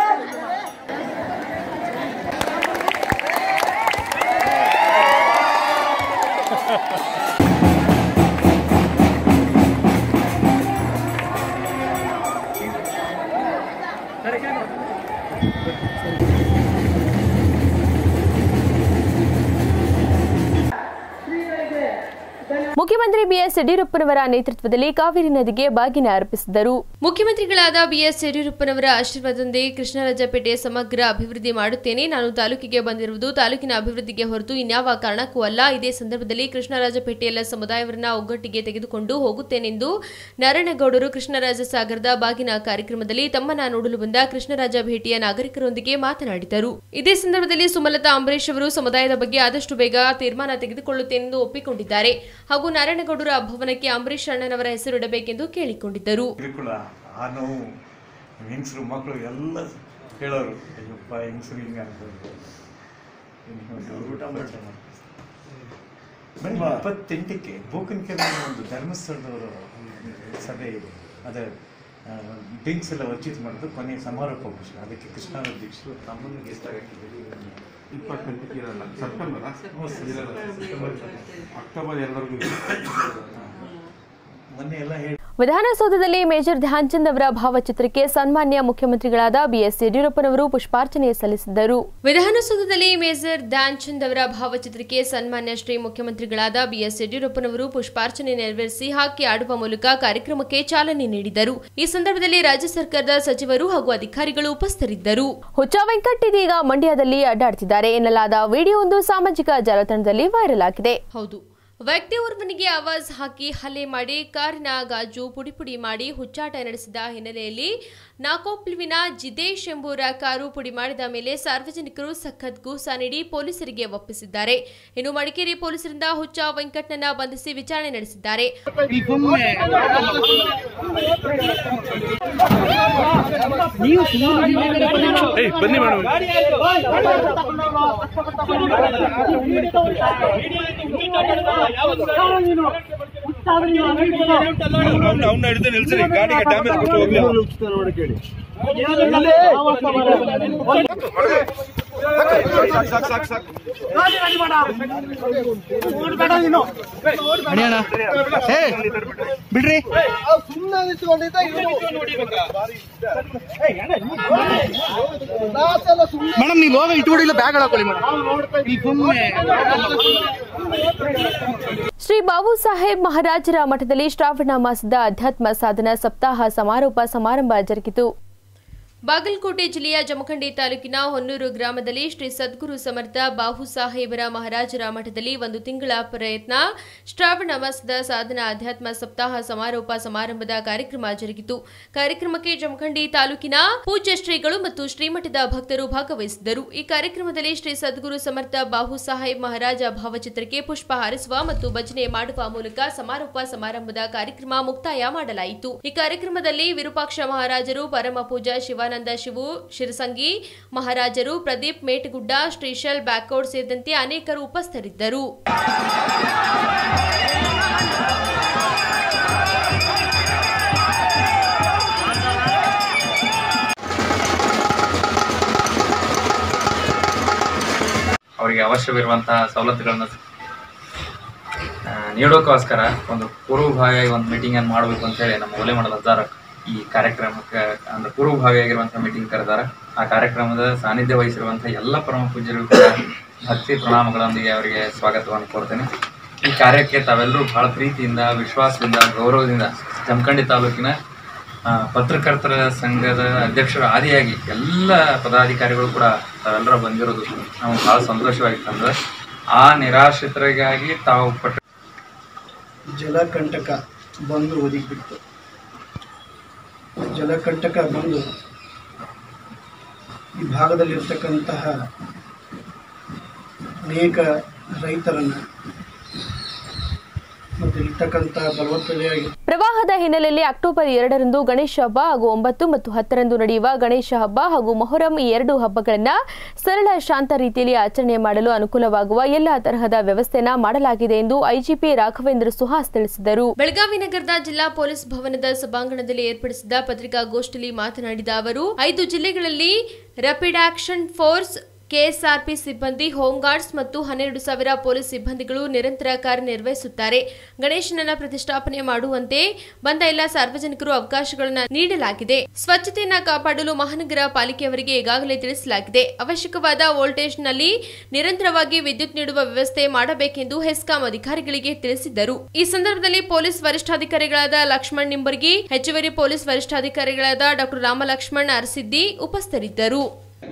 ಮುಖ್ಯಮಂತ್ರಿ ಬಿಎಸ್ ಯಡಿಯೂರಪ್ಪನವರ ನೇತೃತ್ವದಲ್ಲಿ ಕಾವೇರಿ ನದಿಗೆ ಬಾಗಿನ ಅರ್ಪಿಸಿದರು ಮುಖ್ಯಮಂತ್ರಿಗಳಾದ ಬಿಎಸ್ ಯಡಿಯೂರಪ್ಪನವರ ಆಶೀರ್ವಾದದೊಂದಿಗೆ ಕೃಷ್ಣರಾಜಪೇಟೆ ಸಮಗ್ರ ಅಭಿವೃದ್ಧಿ ಮಾಡುತ್ತೇನೆ ನಾನು ತಾಲೂಕಿಗೆ ಬಂದಿರುವುದು ತಾಲೂಕಿನ ಅಭಿವೃದ್ಧಿಗೆ ಹೊರತು ಇನ್ಯಾವ ಕಾರಣಕ್ಕೂ ಅಲ್ಲ ಇದೇ ಸಂದರ್ಭದಲ್ಲಿ ಕೃಷ್ಣರಾಜಪೇಟೆಯಲ್ಲ ಸಮುದಾಯವರನ್ನ ಒಗ್ಗಟ್ಟಿಗೆ ತೆಗೆದುಕೊಂಡು ಹೋಗುತ್ತೇನೆಂದು ನಾರಾಯಣಗೌಡರು ಕೃಷ್ಣರಾಜ ಸಾಗರದ ಬಾಗಿನ ಕಾರ್ಯಕ್ರಮದಲ್ಲಿ ತಮ್ಮನ್ನ ನೋಡಲು ಬಂದ ಕೃಷ್ಣರಾಜ ಭೇಟಿಯ ನಾಗರಿಕರೊಂದಿಗೆ ಮಾತನಾಡಿದರು ಇದೇ ಸಂದರ್ಭದಲ್ಲಿ ಸುಮಲತಾ ಅಂಬರೀಶ್ ಅವರು ಸಮುದಾಯದ ಬಗ್ಗೆ ಆದಷ್ಟು ಬೇಗ ತೀರ್ಮಾನ ತೆಗೆದುಕೊಳ್ಳುತ್ತೇನೆಂದು ಒಪ್ಪಿಕೊಂಡಿದ್ದಾರೆ ಹಾಗೂ ನಾರಾಯಣಗೌಡರ ಭವನಕ್ಕೆ ಅಂಬರೀಶ್ ಅಣ್ಣನವರ ಹೆಸರಿಡಬೇಕೆಂದು ಕೇಳಿಕೊಂಡಿದ್ದರು ಕಿರುಕುಳ ಆ ನೋವು ಹೆಂಗಸರು ಮಕ್ಕಳು ಎಲ್ಲ ಹೇಳೋರು ಅಯ್ಯಪ್ಪ ಹೆಂಗಸರು ಹಿಂಗೆ ಅನ್ಕೊಂಡು ಊಟ ಮಾಡ್ತಾರೆ ಬನ್ನಿ ಇಪ್ಪತ್ತೆಂಟಕ್ಕೆ ಬೋಕನ್ಕೆರೆ ಒಂದು ಧರ್ಮಸ್ಥಳದವರು ಸಭೆ ಇದೆ ಅದೇ ಡ್ರಿಂಕ್ಸ್ ಎಲ್ಲ ವರ್ಜಿತ ಮಾಡೋದು ಕೊನೆಯ ಸಮಾರೋಪ ಭಾಷಣ ಅದಕ್ಕೆ ಕೃಷ್ಣಾರ ದೀಕ್ಷರು ನಮ್ಮನ್ನು ಗೆಸ್ಟ್ ಆಗಿಟ್ಟಿದ್ದೀರಿ ಇಪ್ಪತ್ತೆಂಟಕ್ಕೆ ಇರಲ್ಲ ಸೆಪ್ಟೆಂಬರ್ ಅಕ್ಟೋಬರ್ ಎಲ್ಲರಿಗೂ ಮೊನ್ನೆ ಎಲ್ಲ ಹೇಳಿ ವಿಧಾನಸೌಧದಲ್ಲಿ ಮೇಜರ್ ಧ್ಯಾನ್ಚಂದ್ ಅವರ ಭಾವಚಿತ್ರಕ್ಕೆ ಸನ್ಮಾನ್ಯ ಮುಖ್ಯಮಂತ್ರಿಗಳಾದ ಬಿಎಸ್ ಯಡಿಯೂರಪ್ಪನವರು ಪುಷ್ಪಾರ್ಚನೆ ಸಲ್ಲಿಸಿದರು ವಿಧಾನಸೌಧದಲ್ಲಿ ಮೇಜರ್ ಧ್ಯಾನ್ಚಂದ್ ಅವರ ಭಾವಚಿತ್ರಕ್ಕೆ ಸನ್ಮಾನ್ಯ ಶ್ರೀ ಮುಖ್ಯಮಂತ್ರಿಗಳಾದ ಬಿಎಸ್ ಯಡಿಯೂರಪ್ಪನವರು ಪುಷ್ಪಾರ್ಚನೆ ನೆರವೇರಿಸಿ ಹಾಕಿ ಆಡುವ ಮೂಲಕ ಕಾರ್ಯಕ್ರಮಕ್ಕೆ ಚಾಲನೆ ನೀಡಿದರು ಈ ಸಂದರ್ಭದಲ್ಲಿ ರಾಜ್ಯ ಸರ್ಕಾರದ ಸಚಿವರು ಹಾಗೂ ಅಧಿಕಾರಿಗಳು ಉಪಸ್ಥಿತರಿದ್ದರು ಹುಚ್ಚ ವೆಂಕಟ್ ಇದೀಗ ಮಂಡ್ಯದಲ್ಲಿ ಅಡ್ಡಾಡ್ತಿದ್ದಾರೆ ಎನ್ನಲಾದ ವಿಡಿಯೋವೊಂದು ಸಾಮಾಜಿಕ ಜಾಲತಾಣದಲ್ಲಿ ವೈರಲ್ ಆಗಿದೆ ಹೌದು ವ್ಯಕ್ತಿಯೋರ್ವನಿಗೆ ಆವಾಜ್ ಹಾಕಿ ಹಲ್ಲೆ ಮಾಡಿ ಕಾರಿನ ಗಾಜು ಪುಡಿ ಪುಡಿ ಮಾಡಿ ಹುಚ್ಚಾಟ ನಡೆಸಿದ ಹಿನ್ನೆಲೆಯಲ್ಲಿ ನಾಕೋಪ್ಲುವಿನ ಜಿದೇಶ್ ಎಂಬುವರ ಕಾರು ಪುಡಿ ಮಾಡಿದ ಮೇಲೆ ಸಾರ್ವಜನಿಕರು ಸಖತ್ ಗೂಸ ನೀಡಿ ಪೊಲೀಸರಿಗೆ ಒಪ್ಪಿಸಿದ್ದಾರೆ ಇನ್ನು ಮಡಿಕೇರಿ ಪೊಲೀಸರಿಂದ ಹುಚ್ಚ ವೆಂಕಟ್ನನ್ನ ಬಂಧಿಸಿ ವಿಚಾರಣೆ ನಡೆಸಿದ್ದಾರೆ ಬನ್ನಿ ಮೇಡಮ್ ಅವ್ನ ಹಿಡಿದು ನಿಲ್ಸ್ರಿ ಗಾಡಿಗೆ ಡ್ಯಾಮೇಜ್ ಕೊಟ್ಟು ಹೋಗ್ಲಿ ಸಾಕು ಸಾಕು ಸಾಕು ಬಿಡ್ರಿ ಮೇಡಮ್ ನೀವು ಹೋಗ ಇಟ್ಟು ಹೊಡಿಲ್ಲ ಬ್ಯಾಗ್ ಹಾಕೊಳ್ಳಿ ಮೇಡಮ್ ಶ್ರೀ ಬಾಬು ಸಾಹೇಬ್ ಮಹಾರಾಜರ ಮಠದಲ್ಲಿ ಶ್ರಾವಣ ಮಾಸದ ಅಧ್ಯಾತ್ಮ ಸಾಧನ ಸಪ್ತಾಹ ಸಮಾರೋಪ ಸಮಾರಂಭ ಜರುಗಿತು ಬಾಗಲಕೋಟೆ ಜಿಲ್ಲೆಯ ಜಮಖಂಡಿ ತಾಲೂಕಿನ ಹೊನ್ನೂರು ಗ್ರಾಮದಲ್ಲಿ ಶ್ರೀ ಸದ್ಗುರು ಸಮರ್ಥ ಬಾಹು ಸಾಹೇಬರ ಮಹಾರಾಜರ ಮಠದಲ್ಲಿ ಒಂದು ತಿಂಗಳ ಪ್ರಯತ್ನ ಶ್ರಾವಣ ಮಾಸದ ಸಾಧನ ಅಧ್ಯಾತ್ಮ ಸಪ್ತಾಹ ಸಮಾರೋಪ ಸಮಾರಂಭದ ಕಾರ್ಯಕ್ರಮ ಜರುಗಿತು ಕಾರ್ಯಕ್ರಮಕ್ಕೆ ಜಮಖಂಡಿ ತಾಲೂಕಿನ ಪೂಜ್ಯ ಶ್ರೀಗಳು ಮತ್ತು ಶ್ರೀಮಠದ ಭಕ್ತರು ಭಾಗವಹಿಸಿದ್ದರು ಈ ಕಾರ್ಯಕ್ರಮದಲ್ಲಿ ಶ್ರೀ ಸದ್ಗುರು ಸಮರ್ಥ ಬಾಹು ಸಾಹೇಬ್ ಮಹಾರಾಜ ಭಾವಚಿತ್ರಕ್ಕೆ ಪುಷ್ಪ ಹಾರಿಸುವ ಮತ್ತು ಭಜನೆ ಮಾಡುವ ಮೂಲಕ ಸಮಾರೋಪ ಸಮಾರಂಭದ ಕಾರ್ಯಕ್ರಮ ಮುಕ್ತಾಯ ಮಾಡಲಾಯಿತು ಈ ಕಾರ್ಯಕ್ರಮದಲ್ಲಿ ವಿರೂಪಾಕ್ಷ ಮಹಾರಾಜರು ಪರಮ ಪೂಜಾ ಶಿವಾನಂದ ಶಿವು ಶಿರಸಂಗಿ ಮಹಾರಾಜರು ಪ್ರದೀಪ್ ಮೇಟಗುಡ್ಡ ಶ್ರೀಶಲ್ ಬ್ಯಾಕೋಡ್ ಸೇರಿದಂತೆ ಅನೇಕರು ಉಪಸ್ಥಿತರಿದ್ದರು ಅವರಿಗೆ ಅವಶ್ಯವಿರುವಂತಹ ಸವಲತ್ತುಗಳನ್ನ ಆ, ನೀಡೋಕ್ಕೋಸ್ಕರ ಒಂದು ಪೂರ್ವಭಾವಿಯಾಗಿ ಒಂದು ಮೀಟಿಂಗ್ ಅನ್ನು ಮಾಡಬೇಕು ಅಂತ ಹೇಳಿ ನಮ್ಮ ಒಲೆ ಮಾಡಲ್ ಅಜ್ಜಾರ ಈ ಕಾರ್ಯಕ್ರಮಕ್ಕೆ ಅಂದ್ರೆ ಪೂರ್ವಭಾವಿಯಾಗಿರುವಂತಹ ಮೀಟಿಂಗ್ ಕರೆದಾರ ಆ ಕಾರ್ಯಕ್ರಮದ ಸಾನ್ನಿಧ್ಯ ವಹಿಸಿರುವಂತಹ ಎಲ್ಲ ಪರಮ ಪೂಜ್ಯರು ಕೂಡ ಭಕ್ತಿ ಪ್ರಣಾಮಗಳೊಂದಿಗೆ ಅವರಿಗೆ ಸ್ವಾಗತವನ್ನು ಕೋರ್ತೇನೆ ಈ ಕಾರ್ಯಕ್ಕೆ ತಾವೆಲ್ಲರೂ ಬಹಳ ಪ್ರೀತಿಯಿಂದ ವಿಶ್ವಾಸದಿಂದ ಗೌರವದಿಂದ ಜಮಖಂಡಿ ತಾಲೂಕಿನ ಆ, ಪತ್ರಕರ್ತರ ಸಂಘದ ಅಧ್ಯಕ್ಷರ ಆದಿಯಾಗಿ ಎಲ್ಲ ಪದಾಧಿಕಾರಿಗಳು ಕೂಡ ತಾವೆಲ್ಲರೂ ಬಂದಿರೋದು ನಮಗೆ ಬಹಳ ಸಂತೋಷವಾಗಿತ್ತು ಅಂದ್ರೆ ಆ ನಿರಾಶ್ರಿತರಿಗಾಗಿ ತಾವು ಪಟ್ಟ ಜಲಕಂಟಕ ಬಂದು ಒದಗಿಬಿಡ್ತು ಜಲಕಂಟಕ ಬಂದು ಈ ಭಾಗದಲ್ಲಿರ್ತಕ್ಕಂತಹ ಅನೇಕ ರೈತರನ್ನು ಮತ್ತು ಇರ್ತಕ್ಕಂಥ ಫಲವತ್ತತೆಯಾಗಿ ಪ್ರವಾಹದ ಹಿನ್ನೆಲೆಯಲ್ಲಿ ಅಕ್ಟೋಬರ್ ಎರಡರಂದು ಗಣೇಶ ಹಬ್ಬ ಹಾಗೂ ಒಂಬತ್ತು ಮತ್ತು ಹತ್ತರಂದು ನಡೆಯುವ ಗಣೇಶ ಹಬ್ಬ ಹಾಗೂ ಮೊಹರಂ ಈ ಎರಡು ಹಬ್ಬಗಳನ್ನು ಸರಳ ಶಾಂತ ರೀತಿಯಲ್ಲಿ ಆಚರಣೆ ಮಾಡಲು ಅನುಕೂಲವಾಗುವ ಎಲ್ಲ ತರಹದ ವ್ಯವಸ್ಥೆಯನ್ನ ಮಾಡಲಾಗಿದೆ ಎಂದು ಐಜಿಪಿ ರಾಘವೇಂದ್ರ ಸುಹಾಸ್ ತಿಳಿಸಿದರು ಬೆಳಗಾವಿ ನಗರದ ಜಿಲ್ಲಾ ಪೊಲೀಸ್ ಭವನದ ಸಭಾಂಗಣದಲ್ಲಿ ಏರ್ಪಡಿಸಿದ ಪತ್ರಿಕಾಗೋಷ್ಠಿಯಲ್ಲಿ ಮಾತನಾಡಿದ ಅವರು ಐದು ಜಿಲ್ಲೆಗಳಲ್ಲಿ ರ್ಯಾಪಿಡ್ ಆಕ್ಷನ್ ಫೋರ್ಸ್ ಕೆಎಸ್ಆರ್ಪಿ ಸಿಬ್ಬಂದಿ ಹೋಂಗಾರ್ಡ್ಸ್ ಮತ್ತು ಹನ್ನೆರಡು ಸಾವಿರ ಪೊಲೀಸ್ ಸಿಬ್ಬಂದಿಗಳು ನಿರಂತರ ಕಾರ್ಯನಿರ್ವಹಿಸುತ್ತಾರೆ ಗಣೇಶನನ್ನ ಪ್ರತಿಷ್ಠಾಪನೆ ಮಾಡುವಂತೆ ಬಂದ ಎಲ್ಲ ಸಾರ್ವಜನಿಕರು ಅವಕಾಶಗಳನ್ನು ನೀಡಲಾಗಿದೆ ಸ್ವಚ್ಛತೆಯನ್ನ ಕಾಪಾಡಲು ಮಹಾನಗರ ಪಾಲಿಕೆಯವರಿಗೆ ಈಗಾಗಲೇ ತಿಳಿಸಲಾಗಿದೆ ಅವಶ್ಯಕವಾದ ವೋಲ್ಟೇಜ್ನಲ್ಲಿ ನಿರಂತರವಾಗಿ ವಿದ್ಯುತ್ ನೀಡುವ ವ್ಯವಸ್ಥೆ ಮಾಡಬೇಕೆಂದು ಹೆಸ್ಕಾಂ ಅಧಿಕಾರಿಗಳಿಗೆ ತಿಳಿಸಿದ್ದರು ಈ ಸಂದರ್ಭದಲ್ಲಿ ಪೊಲೀಸ್ ವರಿಷ್ಠಾಧಿಕಾರಿಗಳಾದ ಲಕ್ಷ್ಮಣ್ ನಿಂಬರ್ಗಿ ಹೆಚ್ಚುವರಿ ಪೊಲೀಸ್ ವರಿಷ್ಠಾಧಿಕಾರಿಗಳಾದ ಡಾಕ್ಟರ್ ರಾಮಲಕ್ಷ್ಮಣ್ ಅರಸಿದ್ದಿ ಉಪಸ್ಥಿತರಿದ್ದರು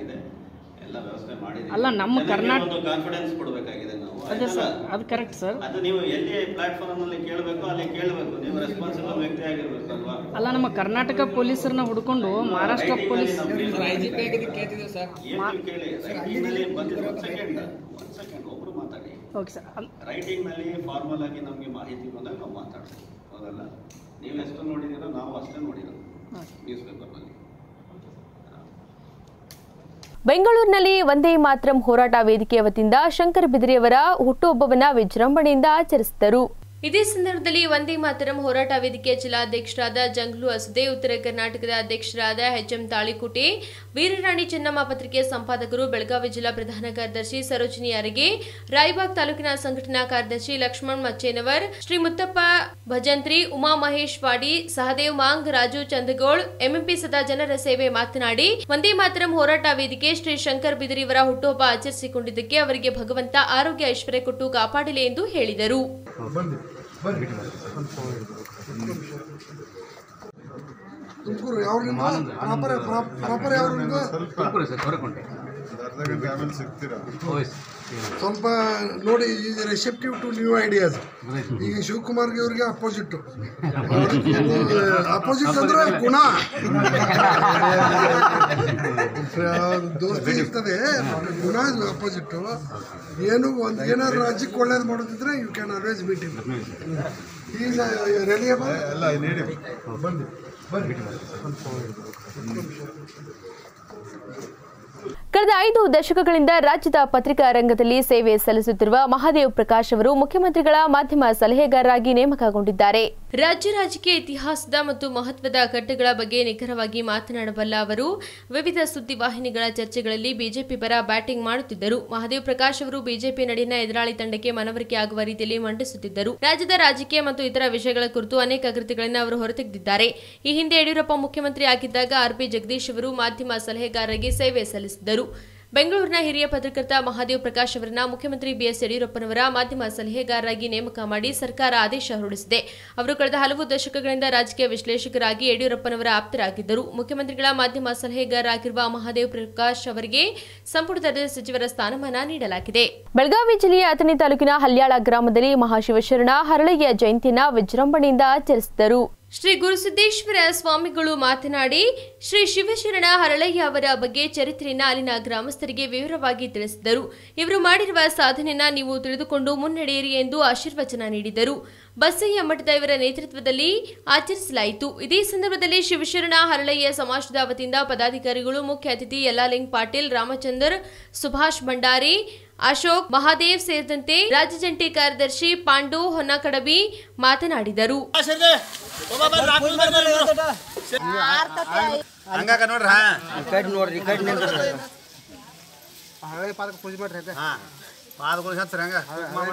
ಅಲ್ಲ ನಮ್ಮ ಕರ್ನಾಟಕ ಒಂದು ಕಾನ್ಫಿಡೆನ್ಸ್ ಕೊಡಬೇಕಾಗಿದೆ ನಾವು ಅದೇ ಆಯ್ತಲ್ಲ? ಸರ್ ಅದು ಕರೆಕ್ಟ್ ಸರ್ ಅದು ನೀವು ಎಲ್ಲಿ ಪ್ಲಾಟ್ಫಾರ್ಮ್ ಅಲ್ಲಿ ಕೇಳಬೇಕು ಅಲ್ಲಿ ಕೇಳಬೇಕು ನೀವು ರೆಸ್ಪಾನ್ಸಿಬಲ್ ವ್ಯಕ್ತಿ ಆಗಿರ್ಬೇಕಲ್ವಾ ಅಲ್ಲ ನಮ್ಮ ಕರ್ನಾಟಕ ಪೊಲೀಸರನ್ನ ಹುಡ್ಕೊಂಡು ಮಹಾರಾಷ್ಟ್ರ ಪೊಲೀಸ್ ಏನ್ ನೀವು ಕೇಳಿ ರೈಟಿಂಗ್ ನಲ್ಲಿ ಬಂದಿರೋ ಒಂದ್ ಸೆಕೆಂಡ್ ಒಂದ್ ಸೆಕೆಂಡ್ ಒಬ್ರು ಮಾತಾಡಿ ಓಕೆ ಸರ್ ರೈಟಿಂಗ್ ನಲ್ಲಿ ಫಾರ್ಮಲ್ ಆಗಿ ನಮಗೆ ಮಾಹಿತಿ ಬಂದಾಗ ನಾವು ಮಾತಾಡ್ತೀವಿ ಹೌದಲ್ಲ ನೀವು ಎಷ್ಟು ನೋಡಿದಿರೋ ನಾವು ಅಷ್ಟೇ ನೋಡಿರೋದು ನ್ಯೂಸ್ ಪೇಪರ್ನಲ್ಲಿ ಬೆಂಗಳೂರಿನಲ್ಲಿ ವಂದೇ ಮಾತರಂ ಹೋರಾಟ ವೇದಿಕೆಯ ವತಿಯಿಂದ ಶಂಕರ ಬಿದಿರಿಯವರ ಹುಟ್ಟುಹಬ್ಬವನ್ನ ವಿಜೃಂಭಣೆಯಿಂದ ಆಚರಿಸಿದರು ಇದೇ ಸಂದರ್ಭದಲ್ಲಿ ವಂದೇ ಮಾತರಂ ಹೋರಾಟ ವೇದಿಕೆಯ ಜಿಲ್ಲಾಧ್ಯಕ್ಷರಾದ ಜಂಗ್ಲು ಅಸದೆ ಉತ್ತರ ಕರ್ನಾಟಕದ ಅಧ್ಯಕ್ಷರಾದ ಎಚ್ ಎಂ ತಾಳಿಕೋಟೆ ವೀರರಾಣಿ ಚೆನ್ನಮ್ಮ ಪತ್ರಿಕೆಯ ಸಂಪಾದಕರು ಬೆಳಗಾವಿ ಜಿಲ್ಲಾ ಪ್ರಧಾನ ಕಾರ್ಯದರ್ಶಿ ಸರೋಜಿನಿ ಅರಗೆ ರಾಯಬಾಗ್ ತಾಲೂಕಿನ ಸಂಘಟನಾ ಕಾರ್ಯದರ್ಶಿ ಲಕ್ಷ್ಮಣ್ ಮಚ್ಚೇನವರ್ ಶ್ರೀ ಮುತ್ತಪ್ಪ ಭಜಂತ್ರಿ ಉಮಾ ಮಹೇಶ್ ವಾಡಿ ಸಹದೇವ್ ಮಾಂಗ್ ರಾಜು ಚಂದಗೋಳ್ ಎಂಎಂಪಿ ಸದಾ ಜನರ ಸೇವೆ ಮಾತನಾಡಿ ವಂದೇ ಮಾತರಂ ಹೋರಾಟ ವೇದಿಕೆ ಶ್ರೀ ಶಂಕರ್ ಬಿದಿರಿಯವರ ಹುಟ್ಟುಹಬ್ಬ ಆಚರಿಸಿಕೊಂಡಿದ್ದಕ್ಕೆ ಅವರಿಗೆ ಭಗವಂತ ಆರೋಗ್ಯ ಐಶ್ವರ್ಯ ಕೊಟ್ಟು ಕಾಪಾಡಲಿ ಎಂದು ಹೇಳಿದರು ತುಮಕೂರು ಯಾವ್ರಿಂದ ಪ್ರಾಪರ್ ಪ್ರಾಪರ್ ಯಾವ್ರಿಂದ ತುಮಕೂರು ಸರ್ ಹೊರಕೊಂಡೆ ಅರ್ಧ ಗಂಟೆ ಆಮೇಲೆ ಸಿಗ್ತೀರಾ ಸ್ವಲ್ಪ ನೋಡಿ is receptive to new ideas ಈಗ ಶಿವಕುಮಾರ್ಗೆ ಇವ್ರಿಗೆ ಅಪೋಸಿಟ್ ಅಪೋಸಿಟ್ ಅಂದ್ರೆ ಗುಣ ದೋಸ್ತಿ ಇರ್ತದೆ ಗುಣ ಅಪೋಸಿಟ್ ಏನು ಒಂದು ಏನಾದ್ರು ರಾಜ್ಯಕ್ಕೆ ಒಳ್ಳೇದು ಮಾಡೋದಿದ್ರೆ you can always meet him is reliable ಎಲ್ಲ ನೀಡಿ ಬನ್ನಿ ಬನ್ನಿ ಕಳೆದ ಐದು ದಶಕಗಳಿಂದ ರಾಜ್ಯದ ಪತ್ರಿಕಾ ರಂಗದಲ್ಲಿ ಸೇವೆ ಸಲ್ಲಿಸುತ್ತಿರುವ ಮಹಾದೇವ್ ಪ್ರಕಾಶ್ ಅವರು ಮುಖ್ಯಮಂತ್ರಿಗಳ ಮಾಧ್ಯಮ ಸಲಹೆಗಾರರಾಗಿ ನೇಮಕಗೊಂಡಿದ್ದಾರೆ ರಾಜ್ಯ ರಾಜಕೀಯ ಇತಿಹಾಸದ ಮತ್ತು ಮಹತ್ವದ ಘಟ್ಟಗಳ ಬಗ್ಗೆ ನಿಖರವಾಗಿ ಮಾತನಾಡಬಲ್ಲ ಅವರು ವಿವಿಧ ಸುದ್ದಿವಾಹಿನಿಗಳ ಚರ್ಚೆಗಳಲ್ಲಿ ಬಿಜೆಪಿ ಪರ ಬ್ಯಾಟಿಂಗ್ ಮಾಡುತ್ತಿದ್ದರು ಮಹಾದೇವ್ ಪ್ರಕಾಶ್ ಅವರು ಬಿಜೆಪಿ ನಡಿನ ಎದುರಾಳಿ ತಂಡಕ್ಕೆ ಮನವರಿಕೆ ಆಗುವ ರೀತಿಯಲ್ಲಿ ಮಂಡಿಸುತ್ತಿದ್ದರು ರಾಜ್ಯದ ರಾಜಕೀಯ ಮತ್ತು ಇತರ ವಿಷಯಗಳ ಕುರಿತು ಅನೇಕ ಕೃತಿಗಳನ್ನು ಅವರು ಹೊರತೆಗೆದಿದ್ದಾರೆ ಈ ಹಿಂದೆ ಯಡಿಯೂರಪ್ಪ ಮುಖ್ಯಮಂತ್ರಿ ಆಗಿದ್ದಾಗ ಆರ್ಪಿ ಜಗದೀಶ್ ಅವರು ಮಾಧ್ಯಮ ಸಲಹೆಗಾರರಾಗಿ ಸೇವೆ ಸಲ್ಲಿಸಿದ್ದರು ಬೆಂಗಳೂರಿನ ಹಿರಿಯ ಪತ್ರಕರ್ತ ಮಹಾದೇವ್ ಪ್ರಕಾಶ್ ಅವರನ್ನ ಮುಖ್ಯಮಂತ್ರಿ ಬಿಎಸ್ ಯಡಿಯೂರಪ್ಪನವರ ಮಾಧ್ಯಮ ಸಲಹೆಗಾರರಾಗಿ ನೇಮಕ ಮಾಡಿ ಸರ್ಕಾರ ಆದೇಶ ಹೊರಡಿಸಿದೆ ಅವರು ಕಳೆದ ಹಲವು ದಶಕಗಳಿಂದ ರಾಜಕೀಯ ವಿಶ್ಲೇಷಕರಾಗಿ ಯಡಿಯೂರಪ್ಪನವರ ಆಪ್ತರಾಗಿದ್ದರು ಮುಖ್ಯಮಂತ್ರಿಗಳ ಮಾಧ್ಯಮ ಸಲಹೆಗಾರರಾಗಿರುವ ಮಹಾದೇವ್ ಪ್ರಕಾಶ್ ಅವರಿಗೆ ಸಂಪುಟದ ಸಚಿವರ ಸ್ಥಾನಮಾನ ನೀಡಲಾಗಿದೆ ಬೆಳಗಾವಿ ಜಿಲ್ಲೆಯ ಅಥಣಿ ತಾಲೂಕಿನ ಹಲ್ಯಾಳ ಗ್ರಾಮದಲ್ಲಿ ಮಹಾಶಿವಶರಣ ಹರಳಯ್ಯ ಜಯಂತಿಯನ್ನ ವಿಜೃಂಭಣೆಯಿಂದ ಆಚರಿಸಿದರು ಶ್ರೀ ಗುರುಸಿದ್ದೇಶ್ವರ ಸ್ವಾಮಿಗಳು ಮಾತನಾಡಿ ಶ್ರೀ ಶಿವಶರಣ ಹರಳಯ್ಯ ಅವರ ಬಗ್ಗೆ ಚರಿತ್ರೆಯನ್ನ ಅಲ್ಲಿನ ಗ್ರಾಮಸ್ಥರಿಗೆ ವಿವರವಾಗಿ ತಿಳಿಸಿದರು ಇವರು ಮಾಡಿರುವ ಸಾಧನೆಯನ್ನ ನೀವು ತಿಳಿದುಕೊಂಡು ಮುನ್ನಡೆಯಿರಿ ಎಂದು ಆಶೀರ್ವಚನ ನೀಡಿದರು ಬಸಯ್ಯ ಮಠದ ಇವರ ನೇತೃತ್ವದಲ್ಲಿ ಆಚರಿಸಲಾಯಿತು ಇದೇ ಸಂದರ್ಭದಲ್ಲಿ ಶಿವಶರಣ ಹರಳಯ್ಯ ಸಮಾಜದ ವತಿಯಿಂದ ಪದಾಧಿಕಾರಿಗಳು ಮುಖ್ಯ ಅತಿಥಿ ಯಲ್ಲಾಲಿಂಗ್ ಪಾಟೀಲ್ ರಾಮಚಂದರ್ ಸುಭಾಷ್ ಭಂಡಾರಿ ಅಶೋಕ್ ಮಹಾದೇವ್ ಸೇರಿದಂತೆ ರಾಜ್ಯ ಜಂಟಿ ಕಾರ್ಯದರ್ಶಿ ಪಾಂಡು ಹೊನ್ನಕಡಬಿ ಮಾತನಾಡಿದರು ಹಂಗಾಕ ನೋಡ್ರಿ ಹಾ ಕಟ್ ನೋಡ್ರಿ ಕಟ್ ನಿಂದ್ರಿ ಹಳೆ ಪಾದಕ ಪೂಜೆ ಮಾಡ್ರಿ ಹಾ ಪಾದಗಳು ಹಚ್ಚ್ರಿ ಹಂಗ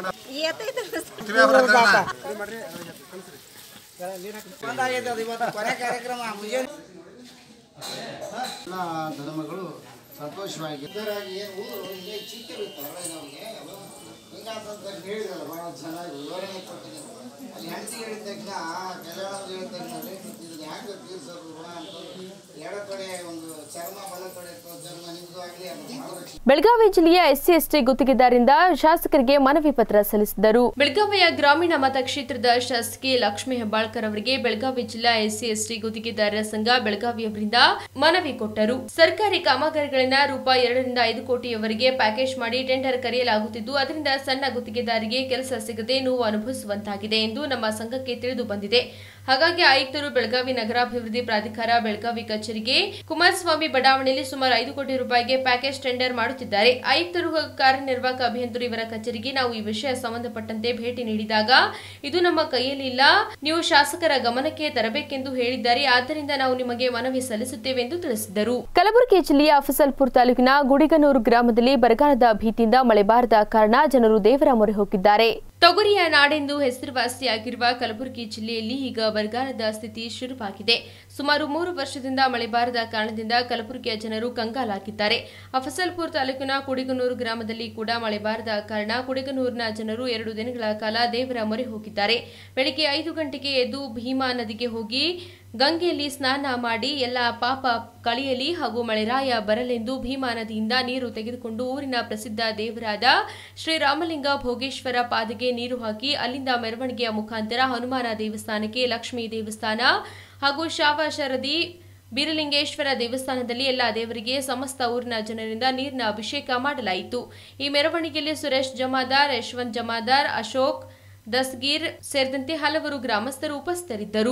ಎಲ್ಲ ಧರ್ಮಗಳು ಸಂತೋಷವಾಗಿ ಇದರಾಗಿ ಏನು ಊರು ಹಿಂಗೆ ಚಿಕ್ಕ ನಮಗೆ ಹಿಂಗಾತಂತ ಹೇಳಿದ್ರಲ್ಲ ಭಾಳ ಚೆನ್ನಾಗಿ ವಿವರಣೆ ಕೊಟ್ಟಿದ್ದಾರೆ ಅಲ್ಲಿ ಹೆಂಡತಿ ಹೇಳಿದ ತಕ್ಷಣ ಕಲ್ಯಾಣ ಹೇಳಿದ ತಕ್ಷಣ ಮತ್ತು ಇದು ಹ್ಯಾಂಗೆ ತೀರ್ಸೋದು ಋಣ ಅಂತ ಎರಡು ಕಡೆ ಒಂದು ಚರ್ಮ ಬಲ ಕಡೆ ಚರ್ಮ ನಿಮ್ಮದು ಆಗಲಿ ಅದು ಬೆಳಗಾವಿ ಜಿಲ್ಲೆಯ ಎಸ್ಸಿ ಎಸ್ಟಿ ಗುತ್ತಿಗೆದಾರರಿಂದ ಶಾಸಕರಿಗೆ ಮನವಿ ಪತ್ರ ಸಲ್ಲಿಸಿದರು ಬೆಳಗಾವಿಯ ಗ್ರಾಮೀಣ ಮತಕ್ಷೇತ್ರದ ಶಾಸಕಿ ಲಕ್ಷ್ಮೀ ಹೆಬ್ಬಾಳ್ಕರ್ ಅವರಿಗೆ ಬೆಳಗಾವಿ ಜಿಲ್ಲಾ ಎಸ್ಸಿ ಎಸ್ಟಿ ಗುತ್ತಿಗೆದಾರರ ಸಂಘ ಬೆಳಗಾವಿಯವರಿಂದ ಮನವಿ ಕೊಟ್ಟರು ಸರ್ಕಾರಿ ಕಾಮಗಾರಿಗಳನ್ನ ರೂಪಾಯಿ ಎರಡರಿಂದ ಐದು ಕೋಟಿಯವರೆಗೆ ಪ್ಯಾಕೇಜ್ ಮಾಡಿ ಟೆಂಡರ್ ಕರೆಯಲಾಗುತ್ತಿದ್ದು ಅದರಿಂದ ಸಣ್ಣ ಗುತ್ತಿಗೆದಾರಿಗೆ ಕೆಲಸ ಸಿಗದೆ ನೋವು ಅನುಭವಿಸುವಂತಾಗಿದೆ ಎಂದು ನಮ್ಮ ಸಂಘಕ್ಕೆ ತಿಳಿದು ಬಂದಿದೆ ಹಾಗಾಗಿ ಆಯುಕ್ತರು ಬೆಳಗಾವಿ ನಗರಾಭಿವೃದ್ಧಿ ಪ್ರಾಧಿಕಾರ ಬೆಳಗಾವಿ ಕಚೇರಿಗೆ ಕುಮಾರಸ್ವಾಮಿ ಬಡಾವಣೆಯಲ್ಲಿ ಸುಮಾರು ಐದು ಕೋಟಿ ರೂಪಾಯಿಗೆ ಪ್ಯಾಕೇಜ್ ಟೆಂಡರ್ ಮಾಡುತ್ತಿದ್ದಾರೆ ಆಯುಕ್ತರು ಹಾಗೂ ಕಾರ್ಯನಿರ್ವಾಹಕ ಅಭಿಯಂತರು ಇವರ ಕಚೇರಿಗೆ ನಾವು ಈ ವಿಷಯ ಸಂಬಂಧಪಟ್ಟಂತೆ ಭೇಟಿ ನೀಡಿದಾಗ ಇದು ನಮ್ಮ ಕೈಯಲ್ಲಿ ಇಲ್ಲ ನೀವು ಶಾಸಕರ ಗಮನಕ್ಕೆ ತರಬೇಕೆಂದು ಹೇಳಿದ್ದಾರೆ ಆದ್ದರಿಂದ ನಾವು ನಿಮಗೆ ಮನವಿ ಸಲ್ಲಿಸುತ್ತೇವೆ ಎಂದು ತಿಳಿಸಿದರು ಕಲಬುರಗಿ ಜಿಲ್ಲೆಯ ಅಫಸಲ್ಪುರ್ ತಾಲೂಕಿನ ಗುಡಿಗನೂರು ಗ್ರಾಮದಲ್ಲಿ ಬರಗಾಲದ ಭೀತಿಯಿಂದ ಮಳೆ ಬಾರದ ಕಾರಣ ಜನರು ದೇವರ ಮೊರೆ ಹೋಗಿದ್ದಾರೆ ತೊಗರಿಯ ನಾಡೆಂದು ಹೆಸರುವಾಸಿಯಾಗಿರುವ ಕಲಬುರಗಿ ಜಿಲ್ಲೆಯಲ್ಲಿ ಈಗ ಬರಗಾಲದ ಸ್ಥಿತಿ ಶುರುವಾಗಿದೆ ಸುಮಾರು ಮೂರು ವರ್ಷದಿಂದ ಮಳೆ ಬಾರದ ಕಾರಣದಿಂದ ಕಲಬುರಗಿಯ ಜನರು ಕಂಗಾಲಾಗಿದ್ದಾರೆ ಅಫಸಲ್ಪುರ್ ತಾಲೂಕಿನ ಕುಡಿಗನೂರು ಗ್ರಾಮದಲ್ಲಿ ಕೂಡ ಮಳೆ ಬಾರದ ಕಾರಣ ಕುಡಿಗನೂರಿನ ಜನರು ಎರಡು ದಿನಗಳ ಕಾಲ ದೇವರ ಮೊರೆ ಹೋಗಿದ್ದಾರೆ ಬೆಳಿಗ್ಗೆ ಐದು ಗಂಟೆಗೆ ಎದ್ದು ಭೀಮಾ ನದಿಗೆ ಹೋಗಿ ಗಂಗೆಯಲ್ಲಿ ಸ್ನಾನ ಮಾಡಿ ಎಲ್ಲ ಪಾಪ ಕಳೆಯಲಿ ಹಾಗೂ ಮಳೆರಾಯ ಬರಲೆಂದು ಭೀಮಾ ನದಿಯಿಂದ ನೀರು ತೆಗೆದುಕೊಂಡು ಊರಿನ ಪ್ರಸಿದ್ಧ ದೇವರಾದ ಶ್ರೀರಾಮಲಿಂಗ ಭೋಗೇಶ್ವರ ಪಾದಗೆ ನೀರು ಹಾಕಿ ಅಲ್ಲಿಂದ ಮೆರವಣಿಗೆಯ ಮುಖಾಂತರ ಹನುಮಾನ ದೇವಸ್ಥಾನಕ್ಕೆ ಲಕ್ಷ್ಮೀ ದೇವಸ್ಥಾನ ಹಾಗೂ ಶಾವ ಶರದಿ ಬೀರಲಿಂಗೇಶ್ವರ ದೇವಸ್ಥಾನದಲ್ಲಿ ಎಲ್ಲ ದೇವರಿಗೆ ಸಮಸ್ತ ಊರಿನ ಜನರಿಂದ ನೀರಿನ ಅಭಿಷೇಕ ಮಾಡಲಾಯಿತು ಈ ಮೆರವಣಿಗೆಯಲ್ಲಿ ಸುರೇಶ್ ಜಮಾದಾರ್ ಯಶವಂತ್ ಜಮಾದಾರ್ ಅಶೋಕ್ ದಸ್ಗೀರ್ ಸೇರಿದಂತೆ ಹಲವರು ಗ್ರಾಮಸ್ಥರು ಉಪಸ್ಥಿತರಿದ್ದರು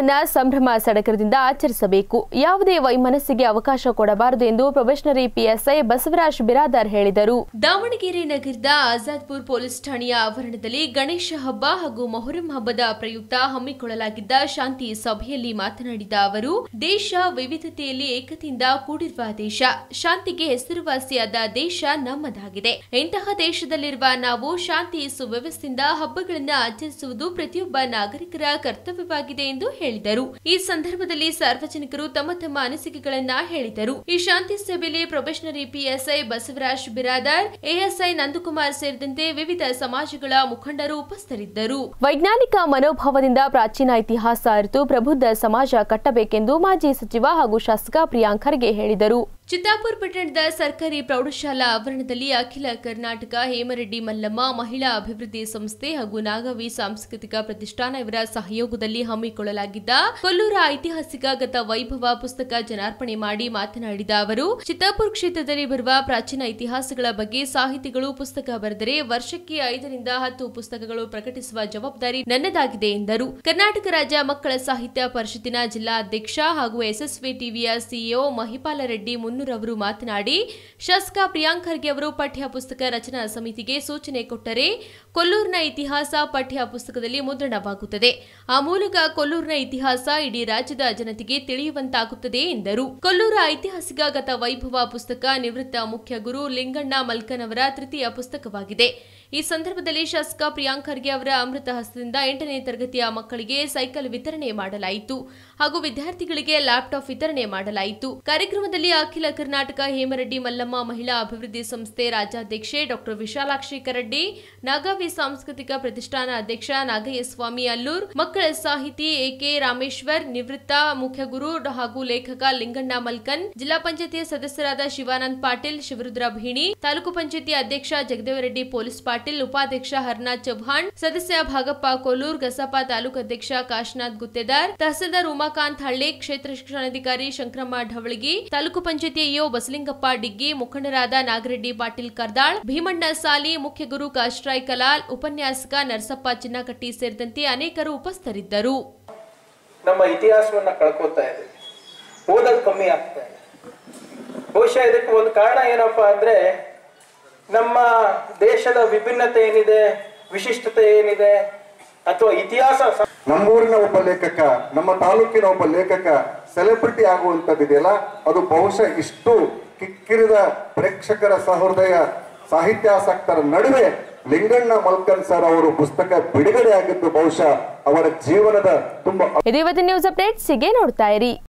ಹಬ್ಬವನ್ನ ಸಂಭ್ರಮ ಸಡಗರದಿಂದ ಆಚರಿಸಬೇಕು ಯಾವುದೇ ವೈಮನಸ್ಸಿಗೆ ಅವಕಾಶ ಕೊಡಬಾರದು ಎಂದು ಪ್ರೊಬೆಷನರಿ ಪಿಎಸ್ಐ ಬಸವರಾಜ್ ಬಿರಾದಾರ್ ಹೇಳಿದರು ದಾವಣಗೆರೆ ನಗರದ ಆಜಾದ್ಪುರ್ ಪೊಲೀಸ್ ಠಾಣೆಯ ಆವರಣದಲ್ಲಿ ಗಣೇಶ ಹಬ್ಬ ಹಾಗೂ ಮೊಹರಂ ಹಬ್ಬದ ಪ್ರಯುಕ್ತ ಹಮ್ಮಿಕೊಳ್ಳಲಾಗಿದ್ದ ಶಾಂತಿ ಸಭೆಯಲ್ಲಿ ಮಾತನಾಡಿದ ಅವರು ದೇಶ ವಿವಿಧತೆಯಲ್ಲಿ ಏಕತೆಯಿಂದ ಕೂಡಿರುವ ದೇಶ ಶಾಂತಿಗೆ ಹೆಸರುವಾಸಿಯಾದ ದೇಶ ನಮ್ಮದಾಗಿದೆ ಇಂತಹ ದೇಶದಲ್ಲಿರುವ ನಾವು ಶಾಂತಿ ಸುವ್ಯವಸ್ಥೆಯಿಂದ ಹಬ್ಬಗಳನ್ನು ಆಚರಿಸುವುದು ಪ್ರತಿಯೊಬ್ಬ ನಾಗರಿಕರ ಕರ್ತವ್ಯವಾಗಿದೆ ಎಂದು ಹೇಳಿದರು ಈ ಸಂದರ್ಭದಲ್ಲಿ ಸಾರ್ವಜನಿಕರು ತಮ್ಮ ತಮ್ಮ ಅನಿಸಿಕೆಗಳನ್ನ ಹೇಳಿದರು ಈ ಶಾಂತಿ ಸಭೆಯಲ್ಲಿ probationary PSI Basavaraj Biradar ASI Nandakumar ಸೇರಿದಂತೆ ವಿವಿಧ ಸಮಾಜಗಳ ಮುಖಂಡರು ಉಪಸ್ಥಿತರಿದ್ದರು ವೈಜ್ಞಾನಿಕ ಮನೋಭಾವದಿಂದ ಪ್ರಾಚೀನ ಇತಿಹಾಸ ಅರಿತು ಪ್ರಬುದ್ಧ ಸಮಾಜ ಕಟ್ಟಬೇಕೆಂದು ಮಾಜಿ ಸಚಿವ ಹಾಗೂ ಶಾಸಕ ಪ್ರಿಯಾಂಕ್ ಖರ್ಗೆ ಹೇಳಿದರು ಚಿತ್ತಾಪುರ ಪಟ್ಟಣದ ಸರ್ಕಾರಿ ಪ್ರೌಢಶಾಲಾ ಆವರಣದಲ್ಲಿ ಅಖಿಲ ಕರ್ನಾಟಕ ಹೇಮರೆಡ್ಡಿ ಮಲ್ಲಮ್ಮ ಮಹಿಳಾ ಅಭಿವೃದ್ಧಿ ಸಂಸ್ಥೆ ಹಾಗೂ ನಾಗವಿ ಸಾಂಸ್ಕೃತಿಕ ಪ್ರತಿಷ್ಠಾನ ಇವರ ಸಹಯೋಗದಲ್ಲಿ ಹಮ್ಮಿಕೊಳ್ಳಲಾಗಿದ್ದ ಕೊಲ್ಲೂರ ಐತಿಹಾಸಿಕ ಗತ ವೈಭವ ಪುಸ್ತಕ ಜನಾರ್ಪಣೆ ಮಾಡಿ ಮಾತನಾಡಿದ ಅವರು ಚಿತ್ತಾಪುರ ಕ್ಷೇತ್ರದಲ್ಲಿ ಬರುವ ಪ್ರಾಚೀನ ಇತಿಹಾಸಗಳ ಬಗ್ಗೆ ಸಾಹಿತಿಗಳು ಪುಸ್ತಕ ಬರೆದರೆ ವರ್ಷಕ್ಕೆ ಐದರಿಂದ ಹತ್ತು ಪುಸ್ತಕಗಳು ಪ್ರಕಟಿಸುವ ಜವಾಬ್ದಾರಿ ನನ್ನದಾಗಿದೆ ಎಂದರು ಕರ್ನಾಟಕ ರಾಜ್ಯ ಮಕ್ಕಳ ಸಾಹಿತ್ಯ ಪರಿಷತ್ತಿನ ಜಿಲ್ಲಾ ಅಧ್ಯಕ್ಷ ಹಾಗೂ ಎಸ್ಎಸ್ವಿ ಟಿವಿಯ ಸಿಇಒ ಮಹಿಪಾಲ ರೆಡ್ಡಿ ಮುನ್ನೂರ್ ಅವರು ಮಾತನಾಡಿ ಶಾಸಕ ಪ್ರಿಯಾಂಕ್ ಖರ್ಗೆ ಅವರು ಪಠ್ಯ ಪುಸ್ತಕ ರಚನಾ ಸಮಿತಿಗೆ ಸೂಚನೆ ಕೊಟ್ಟರೆ ಕೊಲ್ಲೂರಿನ ಇತಿಹಾಸ ಪಠ್ಯ ಪುಸ್ತಕದಲ್ಲಿ ಮುದ್ರಣವಾಗುತ್ತದೆ ಆ ಮೂಲಕ ಕೊಲ್ಲೂರಿನ ಇತಿಹಾಸ ಇಡೀ ರಾಜ್ಯದ ಜನತೆಗೆ ತಿಳಿಯುವಂತಾಗುತ್ತದೆ ಎಂದರು ಕೊಲ್ಲೂರ ಐತಿಹಾಸಿಕ ಗತ ವೈಭವ ಪುಸ್ತಕ ನಿವೃತ್ತ ಮುಖ್ಯ ಗುರು ಲಿಂಗಣ್ಣ ಮಲ್ಕನ್ ಅವರ ತೃತೀಯ ಪುಸ್ತಕವಾಗಿದೆ ಈ ಸಂದರ್ಭದಲ್ಲಿ ಶಾಸಕ ಪ್ರಿಯಾಂಕ್ ಖರ್ಗೆ ಅವರ ಅಮೃತ ಹಸ್ತದಿಂದ ಎಂಟನೇ ತರಗತಿಯ ಮಕ್ಕಳಿಗೆ ಸೈಕಲ್ ವಿತರಣೆ ಮಾಡಲಾಯಿತು ಹಾಗೂ ವಿದ್ಯಾರ್ಥಿಗಳಿಗೆ ಲ್ಯಾಪ್ಟಾಪ್ ವಿತರಣೆ ಮಾಡಲಾಯಿತು ಕಾರ್ಯಕ್ರಮದಲ್ಲಿ ಅಖಿಲ ಕರ್ನಾಟಕ ಹೇಮರೆಡ್ಡಿ ಮಲ್ಲಮ್ಮ ಮಹಿಳಾ ಅಭಿವೃದ್ಧಿ ಸಂಸ್ಥೆ ರಾಜ್ಯಾಧ್ಯಕ್ಷೆ ಡಾಕ್ಟರ್ ವಿಶಾಲಾಕ್ಷಿ ಕರಡ್ಡಿ ನಾಗಾವಿ ಸಾಂಸ್ಕೃತಿಕ ಪ್ರತಿಷ್ಠಾನ ಅಧ್ಯಕ್ಷ ನಾಗಯ್ಯಸ್ವಾಮಿ ಅಲ್ಲೂರ್ ಮಕ್ಕಳ ಸಾಹಿತಿ ಎಕೆ ರಾಮೇಶ್ವರ್ ನಿವೃತ್ತ ಮುಖ್ಯ ಗುರು ಹಾಗೂ ಲೇಖಕ ಲಿಂಗಣ್ಣ ಮಲ್ಕನ್ ಜಿಲ್ಲಾ ಪಂಚಾಯತಿ ಸದಸ್ಯರಾದ ಶಿವಾನಂದ್ ಪಾಟೀಲ್ ಶಿವರುದ್ರ ಭೀಣಿ ತಾಲೂಕು ಪಂಚಾಯತಿ ಅಧ್ಯಕ್ಷ ಜಗದೇವರೆಡ್ಡಿ ಪೊಲೀಸ್ ಪಾಟೀಲ್ ಉಪಾಧ್ಯಕ್ಷ ಹರ್ನಾಥ್ ಚೌಹಾಣ್ ಸದಸ್ಯ ಭಾಗಪ್ಪ ಕೋಲೂರ್ ಗಸಪ ತಾಲೂಕು ಅಧ್ಯಕ್ಷ ಕಾಶನಾಥ್ ಗುತ್ತೇದಾರ್ ತಹಸೀಲ್ದಾರ್ ಉಮಾಕಾಂತ್ ಹಳ್ಳಿ ಕ್ಷೇತ್ರ ಶಿಕ್ಷಣಾಧಿಕಾರಿ ಶಂಕರಮ್ಮ ಢವಳಗಿ ತಾಲೂಕು ಪಂಚಾಯತಿ ಇಒ ಬಸಲಿಂಗಪ್ಪ ಡಿಗ್ಗಿ ಮುಖಂಡರಾದ ನಾಗರೆಡ್ಡಿ ಪಾಟೀಲ್ ಕರ್ದಾಳ್ ಭೀಮಣ್ಣ ಸಾಲಿ ಮುಖ್ಯ ಗುರು ಕಾಶ್ರಾಯ್ ಕಲಾಲ್ ಉಪನ್ಯಾಸಕ ನರಸಪ್ಪ ಚಿನ್ನಕಟ್ಟಿ ಸೇರಿದಂತೆ ಅನೇಕರು ಉಪಸ್ಥಿತರಿದ್ದರು ನಮ್ಮ ಇತಿಹಾಸವನ್ನ ಕಳ್ಕೊತಾ ಇದ್ದೀವಿ ಓದೋದು ಕಮ್ಮಿ ಆಗ್ತಾ ಇದೆ ಬಹುಶಃ ಇದಕ್ಕೆ ಒಂದು ಕಾರಣ ಏನಪ್ಪಾ ಅಂದ್ರೆ ನಮ್ಮ ದೇಶದ ವಿಭಿನ್ನತೆ ಏನಿದೆ ವಿಶಿಷ್ಟತೆ ಏನಿದೆ ಅಥವಾ ಇತಿಹಾಸ ಸ- ನಮ್ಮೂರಿನ ಒಬ್ಬ ಲೇಖಕ ನಮ್ಮ ತಾಲೂಕಿನ ಒಬ್ಬ ಲೇಖಕ ಸೆಲೆಬ್ರಿಟಿ ಆಗುವಂತದ್ದಿದೆಯಲ್ಲ ಅದು ಬಹುಶಃ ಇಷ್ಟು ಕಿಕ್ಕಿರಿದ ಪ್ರೇಕ್ಷಕರ ಸಹೃದಯ ಸಾಹಿತ್ಯಾಸಕ್ತರ ನಡುವೆ ಲಿಂಗಣ್ಣ ಮಲ್ಕನ್ ಸರ್ ಅವರು ಪುಸ್ತಕ ಬಿಡುಗಡೆ ಆಗಿದ್ದು ಬಹುಶಃ ಅವರ ಜೀವನದ ತುಂಬಾ ಇದು ಇವತ್ತಿನ ನ್ಯೂಸ್ ಅಪ್ಡೇಟ್ಸ್ ಹೀಗೆ ನೋಡ್ತಾ ಇರಿ